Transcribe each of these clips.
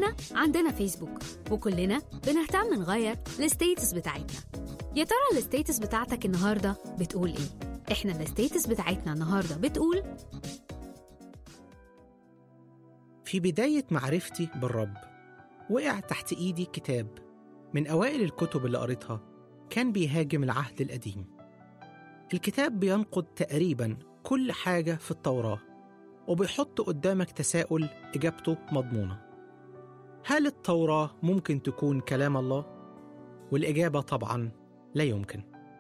كلنا عندنا فيسبوك وكلنا بنهتم نغير الستيتس بتاعتنا يا ترى الستيتس بتاعتك النهارده بتقول ايه احنا الستيتس بتاعتنا النهارده بتقول في بداية معرفتي بالرب وقع تحت إيدي كتاب من أوائل الكتب اللي قريتها كان بيهاجم العهد القديم الكتاب بينقد تقريبا كل حاجة في التوراة وبيحط قدامك تساؤل إجابته مضمونة هل التوراة ممكن تكون كلام الله؟ والإجابة طبعا لا يمكن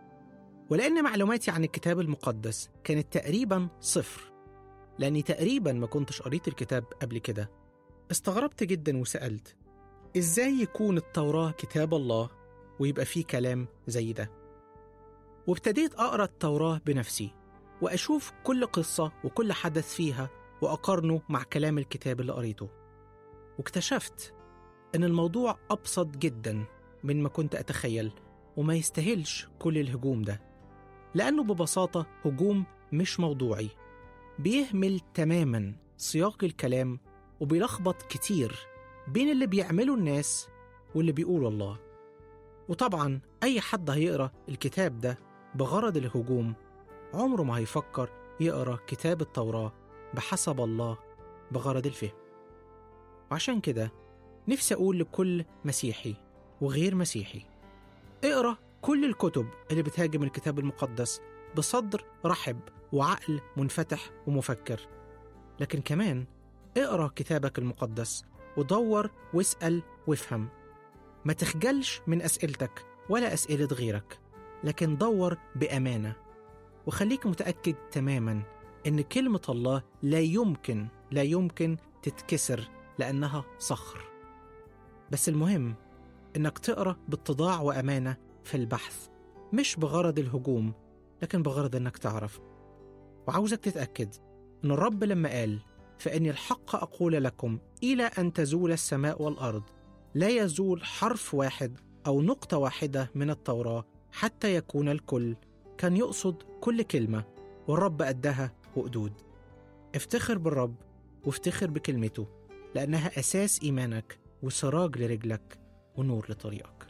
ولأن معلوماتي عن الكتاب المقدس كانت تقريبا صفر لأني تقريبا ما كنتش قريت الكتاب قبل كده استغربت جدا وسألت إزاي يكون التوراة كتاب الله ويبقى فيه كلام زي ده وابتديت أقرأ التوراة بنفسي وأشوف كل قصة وكل حدث فيها وأقارنه مع كلام الكتاب اللي قريته واكتشفت إن الموضوع أبسط جدا من ما كنت أتخيل وما يستاهلش كل الهجوم ده لأنه ببساطة هجوم مش موضوعي بيهمل تماما سياق الكلام وبيلخبط كتير بين اللي بيعمله الناس واللي بيقوله الله وطبعا أي حد هيقرأ الكتاب ده بغرض الهجوم عمره ما هيفكر يقرأ كتاب التوراة بحسب الله بغرض الفهم وعشان كده نفسي أقول لكل مسيحي وغير مسيحي اقرأ كل الكتب اللي بتهاجم الكتاب المقدس بصدر رحب وعقل منفتح ومفكر لكن كمان اقرا كتابك المقدس ودور واسال وافهم ما تخجلش من اسئلتك ولا اسئله غيرك لكن دور بامانه وخليك متاكد تماما ان كلمه الله لا يمكن لا يمكن تتكسر لانها صخر بس المهم انك تقرا باتضاع وامانه في البحث مش بغرض الهجوم لكن بغرض انك تعرف وعاوزك تتاكد ان الرب لما قال فاني الحق اقول لكم الى ان تزول السماء والارض لا يزول حرف واحد او نقطه واحده من التوراه حتى يكون الكل كان يقصد كل كلمه والرب ادها وقدود افتخر بالرب وافتخر بكلمته لانها اساس ايمانك وسراج لرجلك ونور لطريقك